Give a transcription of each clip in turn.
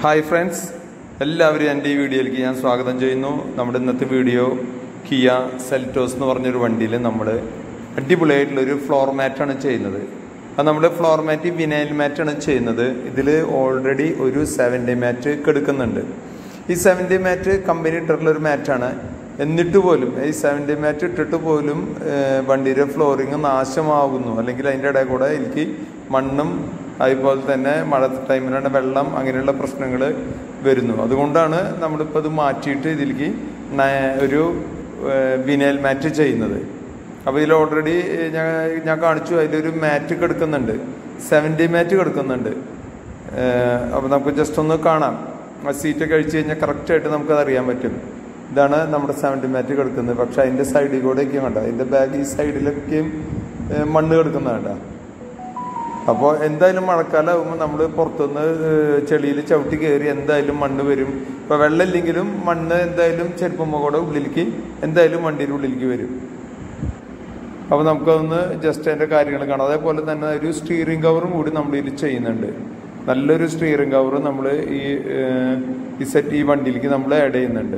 hi friends എല്ലാവരും എൻ്റെ ഈ വീഡിയോയിലേക്ക് ഞാൻ സ്വാഗതം ചെയ്യുന്നു നമ്മുടെ ഇന്നത്തെ വീഡിയോ കിയ സെൽറ്റോസ് എന്ന് പറഞ്ഞൊരു വണ്ടിയിൽ നമ്മൾ അടിപൊളിയായിട്ടുള്ളൊരു ഫ്ലോർ മാറ്റാണ് ചെയ്യുന്നത് അത് നമ്മൾ ഫ്ലോർ മാറ്റ് വിനൈൽ മാറ്റാണ് ചെയ്യുന്നത് ഇതിൽ ഓൾറെഡി ഒരു സെവൻറ്റി മാറ്റ് കെടുക്കുന്നുണ്ട് ഈ സെവൻറ്റി മാറ്റ് കമ്പനി ഇട്ടിട്ടുള്ള ഒരു മാറ്റാണ് എന്നിട്ട് പോലും ഈ സെവൻറ്റി മാറ്റ് ഇട്ടിട്ട് പോലും ഏഹ്, വണ്ടിയുടെ ഫ്ലോറിങ് നാശമാകുന്നു അല്ലെങ്കിൽ അതിൻ്റെ ഇടയിൽ കൂടെ എനിക്ക് മണ്ണും അതുപോലെ തന്നെ മഴ ടൈമിലാണ് വെള്ളം അങ്ങനെയുള്ള പ്രശ്നങ്ങൾ വരുന്നു അതുകൊണ്ടാണ് നമ്മളിപ്പോൾ ഇത് മാറ്റിയിട്ട് ഇതിലേക്ക് നയ- ഒരു ഏഹ്, വിനൈൽ മാറ്റ് ചെയ്യുന്നത് അപ്പോൾ ഇതിൽ ഓൾറെഡി ഞാൻ ഞാൻ കാണിച്ചു അതിലൊരു മാറ്റ് കിടക്കുന്നുണ്ട് സെവൻറ്റി മാറ്റ് കിടക്കുന്നുണ്ട് അപ്പോൾ നമുക്ക് ജസ്റ്റ് ഒന്ന് കാണാം ആ സീറ്റ് കഴിച്ച് കഴിഞ്ഞാൽ കറക്റ്റായിട്ട് നമുക്കത് അറിയാൻ പറ്റും ഇതാണ് നമ്മുടെ സെവൻറ്റി മാറ്റ് കിടക്കുന്നത് പക്ഷെ അതിൻ്റെ സൈഡിൽ കൂടെയൊക്കെ വേണ്ട അതിൻ്റെ ബാഗ് ഈ സൈഡിലൊക്കെയും ഏഹ്, മണ്ണ് കിടക്കുന്നതാണ്ട അപ്പോൾ എന്തായാലും മഴക്കാലമാകുമ്പോൾ നമ്മൾ പുറത്തുനിന്ന് ചെളിയിൽ ചവിട്ടി കയറി എന്തായാലും മണ്ണ് വരും ഇപ്പോൾ വെള്ളമില്ലെങ്കിലും മണ്ണ് എന്തായാലും ചെരുപ്പമ്മ കൂടെ ഉള്ളിലേക്ക് എന്തായാലും വണ്ടിയുടെ ഉള്ളിലേക്ക് വരും അപ്പോൾ നമുക്കതൊന്ന് ജസ്റ്റ് അതിൻ്റെ കാര്യങ്ങൾ കാണാം അതേപോലെ തന്നെ ഒരു സ്റ്റിയറിംഗ് കവറും കൂടി നമ്മൾ ഇതിൽ ചെയ്യുന്നുണ്ട് നല്ലൊരു സ്റ്റിയറിംഗ് കവർ നമ്മൾ ഈ ഏഹ്, ഈ സെറ്റ് ഈ വണ്ടിയിലേക്ക് നമ്മൾ ആഡ് ചെയ്യുന്നുണ്ട്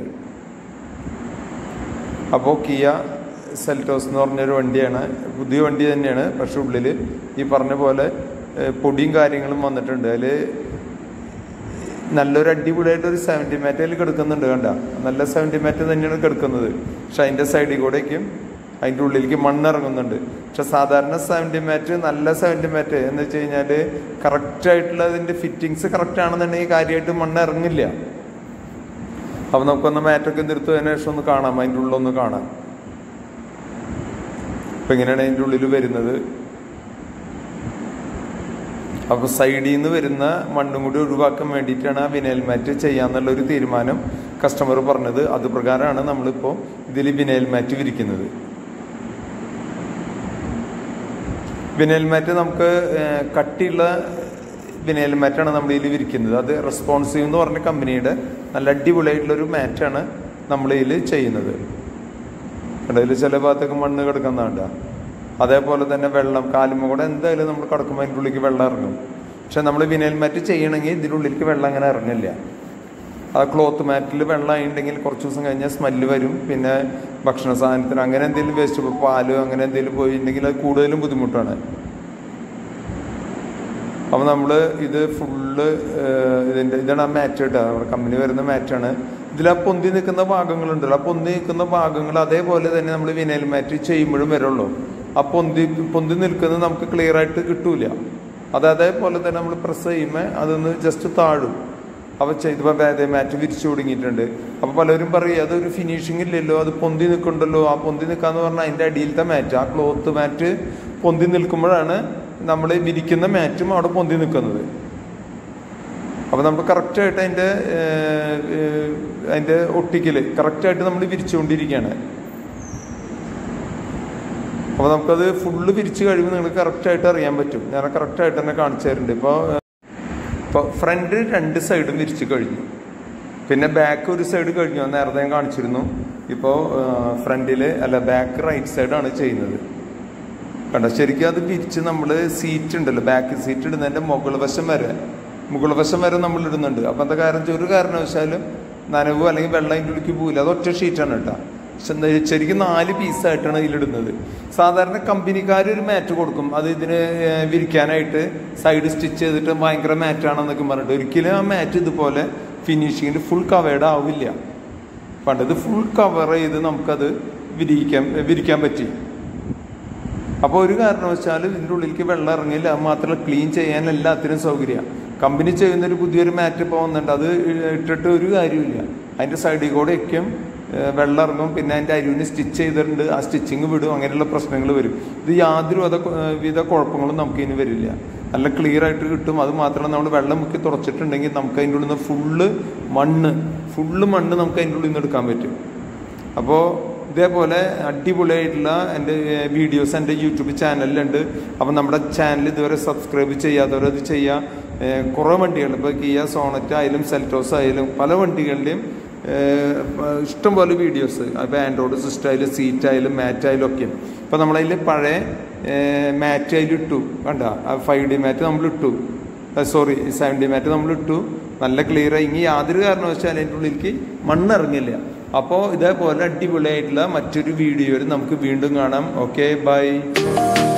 അപ്പോൾ കിയ സെൽറ്റോസ് എന്ന് പറഞ്ഞൊരു വണ്ടിയാണ് പുതിയ വണ്ടി തന്നെയാണ് പക്ഷെ ഉള്ളിൽ ഈ പറഞ്ഞ പോലെ ഏഹ്, പൊടിയും കാര്യങ്ങളും വന്നിട്ടുണ്ട് അതിൽ നല്ലൊരു അടിപൊളിയായിട്ട് ഒരു സെവൻറ്റി മാറ്റ് അതിൽ കിടക്കുന്നുണ്ട് കണ്ട നല്ല സെവൻറ്റി മാറ്റ് തന്നെയാണ് കിടക്കുന്നത് പക്ഷെ അതിൻ്റെ സൈഡിൽ കൂടെയൊക്കെയും അതിൻ്റെ ഉള്ളിലേക്ക് മണ്ണിറങ്ങുന്നുണ്ട് പക്ഷെ സാധാരണ സെവൻറ്റി മാറ്റ് നല്ല സെവൻറ്റി മാറ്റ് എന്ന് വെച്ച് കഴിഞ്ഞാൽ കറക്റ്റ് ആയിട്ടുള്ള അതിൻ്റെ ഫിറ്റിങ്സ് കറക്റ്റ് ആണെന്നുണ്ടെങ്കിൽ കാര്യമായിട്ട് മണ്ണ് ഇറങ്ങില്ല അപ്പോൾ നമുക്കൊന്ന് മാറ്റൊക്കെ നിർത്തുന്നതിന് ശേഷം ഒന്ന് കാണാം അതിൻ്റെ ഉള്ളൊന്ന് കാണാം അപ്പം ഇങ്ങനെയാണ് അതിൻ്റെ ഉള്ളിൽ വരുന്നത് അപ്പോൾ സൈഡിൽ നിന്ന് വരുന്ന മണ്ണും കൂടി ഒഴിവാക്കാൻ വേണ്ടിയിട്ടാണ് ആ വിനയൽ മാറ്റ് ചെയ്യാന്നുള്ള ഒരു തീരുമാനം കസ്റ്റമർ പറഞ്ഞത് അത് പ്രകാരമാണ് നമ്മളിപ്പോൾ ഇതിൽ വിനയൽ മാറ്റ് വിരിക്കുന്നത് വിനയൽ മാറ്റ് നമുക്ക് ഏഹ്, കട്ടിയുള്ള വിനയൽ മാറ്റാണ് നമ്മൾ ഇതിൽ വിരിക്കുന്നത് അത് റെസ്പോൺസീവ് എന്ന് പറഞ്ഞ കമ്പനിയുടെ നല്ല അടിപൊളിയായിട്ടുള്ളൊരു മാറ്റാണ് നമ്മൾ ഇതിൽ ചെയ്യുന്നത് ഇടയിൽ ചില ഭാഗത്തൊക്കെ മണ്ണ് കിടക്കുന്നതാണ്ട അതേപോലെ തന്നെ വെള്ളം കാലുമ്മ കൂടെ എന്തായാലും നമ്മൾ കിടക്കുമ്പോൾ അതിൻ്റെ ഉള്ളിലേക്ക് വെള്ളം ഇറങ്ങും പക്ഷെ നമ്മൾ വിനയൽ മാറ്റ് ചെയ്യണമെങ്കിൽ ഇതിൻ്റെ ഉള്ളിലേക്ക് വെള്ളം അങ്ങനെ ഇറങ്ങില്ല ആ ക്ലോത്ത് മാറ്റിൽ വെള്ളം ആയിട്ടുണ്ടെങ്കിൽ കുറച്ച് ദിവസം കഴിഞ്ഞാൽ സ്മെല്ല് വരും പിന്നെ ഭക്ഷണ സാധനത്തിന് അങ്ങനെ എന്തെങ്കിലും വേസ്റ്റ് ഇപ്പോൾ പാല് അങ്ങനെ എന്തെങ്കിലും പോയിട്ടുണ്ടെങ്കിൽ അത് കൂടുതലും ബുദ്ധിമുട്ടാണ് അപ്പോൾ നമ്മൾ ഇത് ഫുള്ള് ഇതിൻ്റെ ഇതാണ് ആ മാറ്റ് കേട്ടോ നമ്മുടെ കമ്പനി വരുന്ന മാറ്റാണ് ഇതിൽ ആ പൊന്തി നിൽക്കുന്ന ഭാഗങ്ങളുണ്ടല്ലോ ആ പൊന്തി നിൽക്കുന്ന ഭാഗങ്ങൾ അതേപോലെ തന്നെ നമ്മൾ വിനയൽ മാറ്റ് ചെയ്യുമ്പോഴും വരുള്ളൂ ആ പൊന്തി പൊന്തി നിൽക്കുന്നത് നമുക്ക് ക്ലിയർ ആയിട്ട് കിട്ടൂല അത് അതേപോലെ തന്നെ നമ്മൾ പ്രസ് ചെയ്യുമ്പോൾ അതൊന്ന് ജസ്റ്റ് താഴും അപ്പോൾ ചെയ്തപ്പോൾ വേദ മാറ്റ് വിരിച്ചു തുടങ്ങിയിട്ടുണ്ട് അപ്പോൾ പലരും പറയും അതൊരു ഫിനിഷിംഗ് ഇല്ലല്ലോ അത് പൊന്തി നിൽക്കുന്നുണ്ടല്ലോ ആ പൊന്തി നിൽക്കാന്ന് പറഞ്ഞാൽ അതിൻ്റെ അടിയിലത്തെ മാറ്റ് ആ ക്ലോത്ത് മാറ്റ് പൊന്തി നിൽക്കുമ്പോഴാണ് നമ്മൾ വിരിക്കുന്ന മാറ്റും അവിടെ പൊന്തി നിൽക്കുന്നത് അപ്പോൾ നമ്മൾ കറക്റ്റായിട്ട് അതിൻ്റെ ഏഹ്, ഏഹ്, അതിൻ്റെ ഒട്ടിക്കൽ കറക്റ്റായിട്ട് നമ്മൾ വിരിച്ചുകൊണ്ടിരിക്കുകയാണ് അപ്പോൾ നമുക്കത് ഫുള്ള് വിരിച്ച് കഴിയുമ്പോൾ നിങ്ങൾക്ക് കറക്റ്റായിട്ട് അറിയാൻ പറ്റും ഞാൻ കറക്റ്റായിട്ട് തന്നെ കാണിച്ചു തരുന്നുണ്ട് ഇപ്പോൾ ഇപ്പോൾ ഫ്രണ്ട് രണ്ട് സൈഡും വിരിച്ച് കഴിഞ്ഞു പിന്നെ ബാക്ക് ഒരു സൈഡ് കഴിഞ്ഞു അത് നേരത്തെ ഞാൻ കാണിച്ചിരുന്നു ഇപ്പോൾ ഫ്രണ്ടിൽ അല്ല ബാക്ക് റൈറ്റ് സൈഡാണ് ചെയ്യുന്നത് കണ്ടോ ശരിക്കും അത് വിരിച്ച് നമ്മൾ സീറ്റ് ഉണ്ടല്ലോ ബാക്ക് സീറ്റ് ഇടുന്നതിൻ്റെ മുകൾ വശം വരെ മുകൾ വശം വരെ നമ്മൾ ഇടുന്നുണ്ട് അപ്പം എന്താ കാരണം വെച്ചാൽ ഒരു കാരണവശാലും നനവോ അല്ലെങ്കിൽ വെള്ളം അതിൻ്റെ ഉള്ളിലേക്ക് പോകില്ല അത് ഒറ്റ ഷീറ്റാണ് കേട്ടോ പക്ഷെ എന്താ ശരിക്കും നാല് പീസായിട്ടാണ് ഇതിലിടുന്നത് സാധാരണ കമ്പനിക്കാർ ഒരു മാറ്റ് കൊടുക്കും അത് ഇതിന് ഏഹ്, വിരിക്കാനായിട്ട് സൈഡ് സ്റ്റിച്ച് ചെയ്തിട്ട് ഭയങ്കര മാറ്റാണെന്നൊക്കെ പറഞ്ഞിട്ട് ഒരിക്കലും ആ മാറ്റ് ഇതുപോലെ ഫിനിഷിങ്ങിൽ ഫുൾ കവേർഡ് ആവില്ല പണ്ട് ഇത് ഫുൾ കവർ ചെയ്ത് നമുക്കത് വിരിക്കാൻ വിരിക്കാൻ പറ്റി അപ്പോൾ ഒരു കാരണവശാലും ഇതിൻ്റെ ഉള്ളിലേക്ക് വെള്ളം ഇറങ്ങില്ല അത് മാത്രമല്ല ക്ലീൻ ചെയ്യാൻ എല്ലാത്തിനും സൗകര്യമാണ് കമ്പനി ചെയ്യുന്ന ഒരു പുതിയൊരു മാറ്റ് ഇപ്പോൾ വന്നിട്ടുണ്ട് അത് ഇട്ടിട്ട് ഒരു കാര്യമില്ല അതിൻ്റെ സൈഡിൽ കൂടെ ഒക്കെയും ഏഹ്, വെള്ളം ഇറങ്ങും പിന്നെ അതിൻ്റെ അരുവിന് സ്റ്റിച്ച് ചെയ്തിട്ടുണ്ട് ആ സ്റ്റിച്ചിങ് വിടും അങ്ങനെയുള്ള പ്രശ്നങ്ങൾ വരും ഇത് യാതൊരു വിധ വിധ കുഴപ്പങ്ങളും നമുക്ക് ഇനി വരില്ല നല്ല ക്ലിയർ ആയിട്ട് കിട്ടും അത് മാത്രമല്ല നമ്മൾ വെള്ളം മുക്കി തുറച്ചിട്ടുണ്ടെങ്കിൽ നമുക്ക് അതിൻ്റെ ഉള്ളിൽ നിന്ന് ഫുള്ള് മണ്ണ് ഫുള്ള് മണ്ണ് നമുക്ക് അതിൻ്റെ ഉള്ളിൽ നിന്ന് എടുക്കാൻ പറ്റും അപ്പോൾ ഇതേപോലെ അടിപൊളിയായിട്ടുള്ള എൻ്റെ വീഡിയോസ് എൻ്റെ യൂട്യൂബ് ചാനലിലുണ്ട് അപ്പം നമ്മുടെ ചാനൽ ഇതുവരെ സബ്സ്ക്രൈബ് ചെയ്യാത്തവർ അത് ചെയ്യുക ഏഹ് കുറേ വണ്ടികൾ ഇപ്പോൾ കിയ സോണറ്റ് ആയാലും സെൽറ്റോസ് ആയാലും പല വണ്ടികളുടെയും ഏഹ് ഇഷ്ടംപോലെ വീഡിയോസ് ഇപ്പോൾ ആൻഡ്രോയിഡ് സിസ്റ്റം ആയാലും സീറ്റ് ആയാലും മാറ്റ് ആയാലും ഒക്കെ ഇപ്പോൾ നമ്മളതിൽ പഴയ മാറ്റ് അതിൽ ഇട്ടു കണ്ട ആ ഫൈവ് ഡി മാറ്റ് നമ്മൾ ഇട്ടു സോറി സെവൻ ഡി മാറ്റ് നമ്മൾ ഇട്ടു നല്ല ക്ലിയർ ആയി ഇനി യാതൊരു കാരണവശാലും അതിൻ്റെ ഉള്ളിലേക്ക് മണ്ണിറങ്ങില്ല അപ്പോൾ ഇതേപോലെ അടിപൊളിയായിട്ടുള്ള മറ്റൊരു വീഡിയോയിൽ നമുക്ക് വീണ്ടും കാണാം ഓക്കെ ബൈ